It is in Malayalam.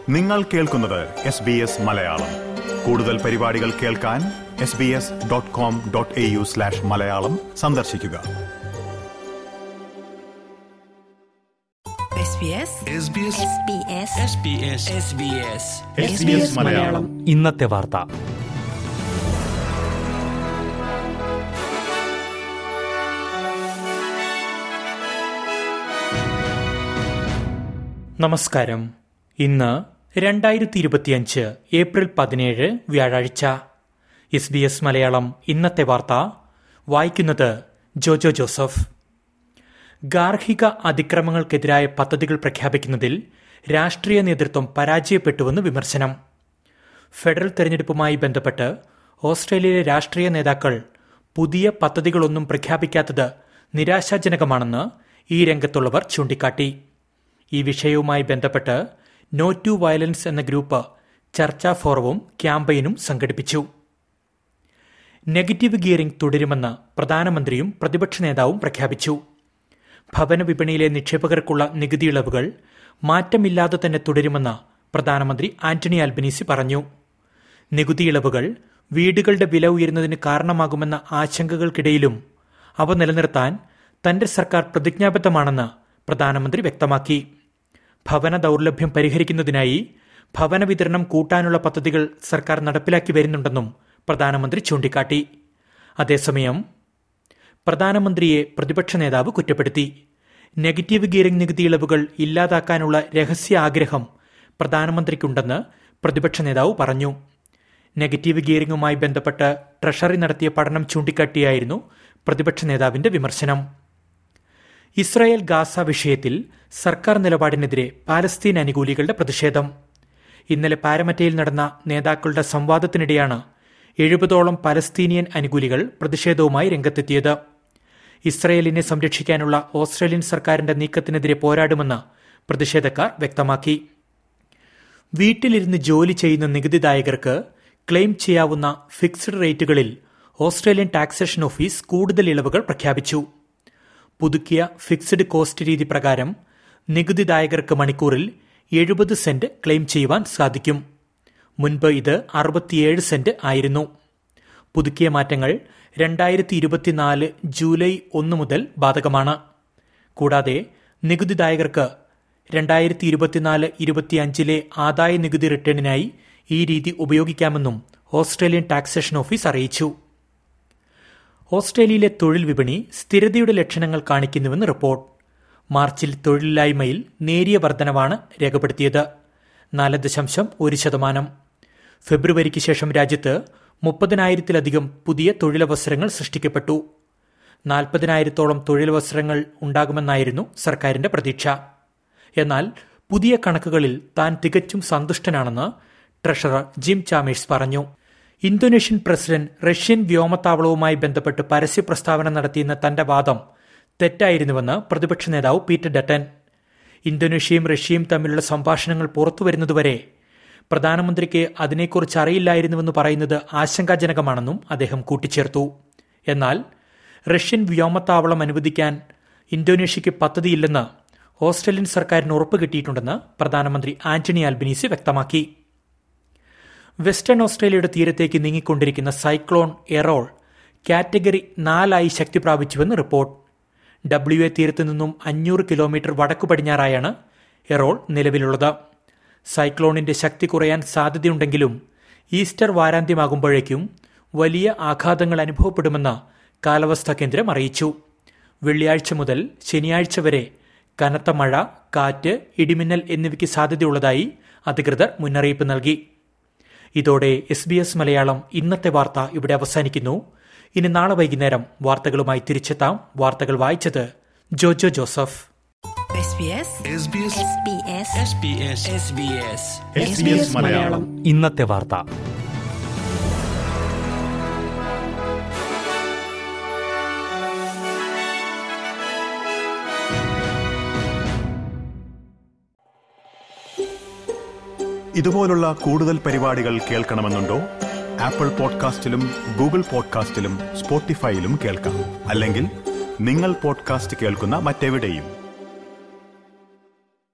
നിങ്ങൾ കേൾക്കുന്നത് എസ് ബി എസ് മലയാളം കൂടുതൽ പരിപാടികൾ കേൾക്കാൻ S B S dot com dot A U slash Malayalam സന്ദർശിക്കുക SBS SBS SBS SBS SBS SBS Malayalam ഇന്നത്തെ വാർത്ത നമസ്കാരം ഇന്ന് രണ്ടായിരത്തി ഇരുപത്തിയഞ്ച് ഏപ്രിൽ പതിനേഴ് വ്യാഴാഴ്ച എസ് ബി എസ് മലയാളം ഇന്നത്തെ വാർത്ത വായിക്കുന്നത് ജോജോ ജോസഫ് ഗാർഹിക അതിക്രമങ്ങൾക്കെതിരായ പദ്ധതികൾ പ്രഖ്യാപിക്കുന്നതിൽ രാഷ്ട്രീയ നേതൃത്വം പരാജയപ്പെട്ടുവെന്ന് വിമർശനം ഫെഡറൽ തെരഞ്ഞെടുപ്പുമായി ബന്ധപ്പെട്ട് ഓസ്ട്രേലിയയിലെ രാഷ്ട്രീയ നേതാക്കൾ പുതിയ പദ്ധതികളൊന്നും പ്രഖ്യാപിക്കാത്തത് നിരാശാജനകമാണെന്ന് ഈ രംഗത്തുള്ളവർ ചൂണ്ടിക്കാട്ടി ഈ വിഷയവുമായി ബന്ധപ്പെട്ട് നോ ടു വയലൻസ് എന്ന ഗ്രൂപ്പ് ചർച്ചാ ഫോറവും ക്യാമ്പയിനും സംഘടിപ്പിച്ചു നെഗറ്റീവ് ഗിയറിംഗ് തുടരുമെന്ന് പ്രധാനമന്ത്രിയും പ്രതിപക്ഷ നേതാവും പ്രഖ്യാപിച്ചു ഭവന വിപണിയിലെ നിക്ഷേപകർക്കുള്ള നികുതി ഇളവുകൾ മാറ്റമില്ലാതെ തന്നെ തുടരുമെന്ന് പ്രധാനമന്ത്രി ആന്റണി അൽബനീസി പറഞ്ഞു നികുതി ഇളവുകൾ വീടുകളുടെ വില ഉയരുന്നതിന് കാരണമാകുമെന്ന ആശങ്കകൾക്കിടയിലും അവ നിലനിർത്താൻ തന്റെ സർക്കാർ പ്രതിജ്ഞാബദ്ധമാണെന്ന് പ്രധാനമന്ത്രി വ്യക്തമാക്കി ഭവന ദൗർലഭ്യം പരിഹരിക്കുന്നതിനായി ഭവന വിതരണം കൂട്ടാനുള്ള പദ്ധതികൾ സർക്കാർ നടപ്പിലാക്കി വരുന്നുണ്ടെന്നും പ്രധാനമന്ത്രി ചൂണ്ടിക്കാട്ടി അതേസമയം പ്രധാനമന്ത്രിയെ പ്രതിപക്ഷ നേതാവ് കുറ്റപ്പെടുത്തി നെഗറ്റീവ് ഗിയറിംഗ് നികുതി ഇളവുകൾ ഇല്ലാതാക്കാനുള്ള രഹസ്യ ആഗ്രഹം പ്രധാനമന്ത്രിക്കുണ്ടെന്ന് പ്രതിപക്ഷ നേതാവ് പറഞ്ഞു നെഗറ്റീവ് ഗിയറിംഗുമായി ബന്ധപ്പെട്ട് ട്രഷറി നടത്തിയ പഠനം ചൂണ്ടിക്കാട്ടിയായിരുന്നു പ്രതിപക്ഷ നേതാവിന്റെ വിമർശനം ഇസ്രായേൽ ഗാസ വിഷയത്തിൽ സർക്കാർ നിലപാടിനെതിരെ പാലസ്തീൻ അനുകൂലികളുടെ പ്രതിഷേധം ഇന്നലെ പാരമറ്റയിൽ നടന്ന നേതാക്കളുടെ സംവാദത്തിനിടെയാണ് എഴുപതോളം പലസ്തീനിയൻ അനുകൂലികൾ പ്രതിഷേധവുമായി രംഗത്തെത്തിയത് ഇസ്രയേലിനെ സംരക്ഷിക്കാനുള്ള ഓസ്ട്രേലിയൻ സർക്കാരിന്റെ നീക്കത്തിനെതിരെ പോരാടുമെന്ന് പ്രതിഷേധക്കാർ വ്യക്തമാക്കി വീട്ടിലിരുന്ന് ജോലി ചെയ്യുന്ന നികുതിദായകർക്ക് ക്ലെയിം ചെയ്യാവുന്ന ഫിക്സ്ഡ് റേറ്റുകളിൽ ഓസ്ട്രേലിയൻ ടാക്സേഷൻ ഓഫീസ് കൂടുതൽ ഇളവുകൾ പ്രഖ്യാപിച്ചു പുതുക്കിയ ഫിക്സ്ഡ് കോസ്റ്റ് രീതി പ്രകാരം നികുതിദായകർക്ക് മണിക്കൂറിൽ എഴുപത് സെന്റ് ക്ലെയിം ചെയ്യുവാൻ സാധിക്കും മുൻപ് ഇത് അറുപത്തിയേഴ് സെന്റ് ആയിരുന്നു പുതുക്കിയ മാറ്റങ്ങൾ രണ്ടായിരത്തി ഇരുപത്തിനാല് ജൂലൈ ഒന്ന് മുതൽ ബാധകമാണ് കൂടാതെ നികുതിദായകർക്ക് രണ്ടായിരത്തി ഇരുപത്തിനാല് ഇരുപത്തിയഞ്ചിലെ ആദായ നികുതി റിട്ടേണിനായി ഈ രീതി ഉപയോഗിക്കാമെന്നും ഓസ്ട്രേലിയൻ ടാക്സേഷൻ ഓഫീസ് അറിയിച്ചു ഓസ്ട്രേലിയയിലെ തൊഴിൽ വിപണി സ്ഥിരതയുടെ ലക്ഷണങ്ങൾ കാണിക്കുന്നുവെന്ന് റിപ്പോർട്ട് മാർച്ചിൽ തൊഴിലില്ലായ്മയിൽ നേരിയ വർധനവാണ് രേഖപ്പെടുത്തിയത് നാല് ദശാംശം ഒരു ശതമാനം ഫെബ്രുവരിക്ക് ശേഷം രാജ്യത്ത് മുപ്പതിനായിരത്തിലധികം പുതിയ തൊഴിലവസരങ്ങൾ സൃഷ്ടിക്കപ്പെട്ടു നാൽപ്പതിനായിരത്തോളം തൊഴിലവസരങ്ങൾ ഉണ്ടാകുമെന്നായിരുന്നു സർക്കാരിന്റെ പ്രതീക്ഷ എന്നാൽ പുതിയ കണക്കുകളിൽ താൻ തികച്ചും സന്തുഷ്ടനാണെന്ന് ട്രഷറർ ജിം ചാമേഴ്സ് പറഞ്ഞു ഇന്തോനേഷ്യൻ പ്രസിഡന്റ് റഷ്യൻ വ്യോമത്താവളവുമായി ബന്ധപ്പെട്ട് പരസ്യ പ്രസ്താവന നടത്തിയെന്ന തന്റെ വാദം തെറ്റായിരുന്നുവെന്ന് പ്രതിപക്ഷ നേതാവ് പീറ്റർ ഡട്ടൻ ഇന്തോനേഷ്യയും റഷ്യയും തമ്മിലുള്ള സംഭാഷണങ്ങൾ പുറത്തുവരുന്നതുവരെ പ്രധാനമന്ത്രിക്ക് അതിനെക്കുറിച്ച് അറിയില്ലായിരുന്നുവെന്ന് പറയുന്നത് ആശങ്കാജനകമാണെന്നും അദ്ദേഹം കൂട്ടിച്ചേർത്തു എന്നാൽ റഷ്യൻ വ്യോമത്താവളം അനുവദിക്കാൻ ഇന്തോനേഷ്യയ്ക്ക് പദ്ധതിയില്ലെന്ന് ഓസ്ട്രേലിയൻ സർക്കാരിന് ഉറപ്പ് കിട്ടിയിട്ടുണ്ടെന്ന് പ്രധാനമന്ത്രി ആന്റണി ആൽബനീസി വ്യക്തമാക്കി വെസ്റ്റേൺ ഓസ്ട്രേലിയയുടെ തീരത്തേക്ക് നീങ്ങിക്കൊണ്ടിരിക്കുന്ന സൈക്ലോൺ എറോൾ കാറ്റഗറി നാലായി ശക്തി പ്രാപിച്ചുവെന്ന് റിപ്പോർട്ട് ഡബ്ല്യു എ തീരത്തു നിന്നും അഞ്ഞൂറ് കിലോമീറ്റർ വടക്കു പടിഞ്ഞാറായാണ് എറോൾ നിലവിലുള്ളത് സൈക്ലോണിന്റെ ശക്തി കുറയാൻ സാധ്യതയുണ്ടെങ്കിലും ഈസ്റ്റർ വാരാന്ത്യമാകുമ്പോഴേക്കും വലിയ ആഘാതങ്ങൾ അനുഭവപ്പെടുമെന്ന് കാലാവസ്ഥാ കേന്ദ്രം അറിയിച്ചു വെള്ളിയാഴ്ച മുതൽ ശനിയാഴ്ച വരെ കനത്ത മഴ കാറ്റ് ഇടിമിന്നൽ എന്നിവയ്ക്ക് സാധ്യതയുള്ളതായി അധികൃതർ മുന്നറിയിപ്പ് നൽകി ഇതോടെ എസ് ബി എസ് മലയാളം ഇന്നത്തെ വാർത്ത ഇവിടെ അവസാനിക്കുന്നു ഇനി നാളെ വൈകുന്നേരം വാർത്തകളുമായി തിരിച്ചെത്താം വാർത്തകൾ വായിച്ചത് Jojo Joseph SBS SBS SBS SBS SBS SBS Malayalam ഇന്നത്തെ വാർത്ത ഇതുപോലുള്ള കൂടുതൽ പരിപാടികൾ കേൾക്കണമെന്നുണ്ടോ ആപ്പിൾ പോഡ്കാസ്റ്റിലും ഗൂഗിൾ പോഡ്കാസ്റ്റിലും സ്പോട്ടിഫൈയിലും കേൾക്കാം അല്ലെങ്കിൽ നിങ്ങൾ പോഡ്കാസ്റ്റ് കേൾക്കുന്ന മറ്റെവിടെയും